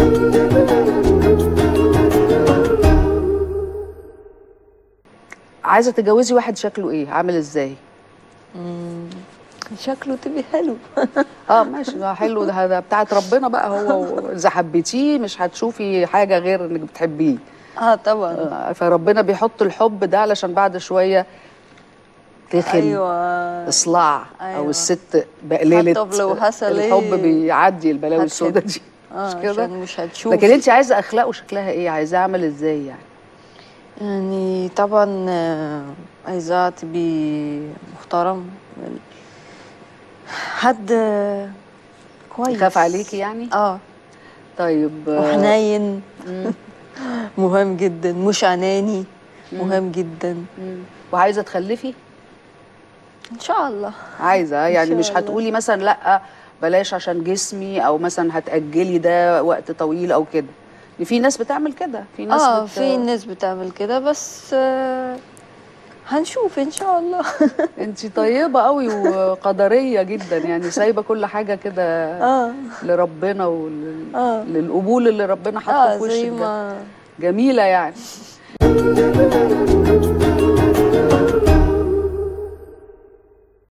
عايزه تتجوزي واحد شكله ايه عامل ازاي شكله تبي حلو اه ماشي ده حلو ده ده بتاعت ربنا بقى هو اذا حبيتيه مش هتشوفي حاجه غير انك بتحبيه اه طبعا آه، فربنا بيحط الحب ده علشان بعد شويه تخن ايوه اصلاع او أيوة. الست بقللت حتى لو حصل الحب إيه، بيعدي البلاوي هتحب. السوداء دي اه مش كده عشان مش هتشوف لكن انت عايزه اخلاقه شكلها ايه عايزاه عامل ازاي يعني يعني طبعا آه، عايزاه تبي محترم حد آه، كويس يخاف عليكي يعني اه طيب آه، وحنين مم، مهم جدا مش اناني مهم جدا مم. وعايزه تخلفي ان شاء الله عايزه يعني شاء مش الله. هتقولي مثلا لا بلاش عشان جسمي او مثلا هتاجلي ده وقت طويل او كده في ناس بتعمل كده في ناس اه بت... في ناس بتعمل كده بس آه هنشوف ان شاء الله انت طيبه قوي وقدريه جدا يعني سايبه كل حاجه كده اه لربنا آه. وللقبول اللي ربنا حاطه اه في زي وشك ده ما جميله يعني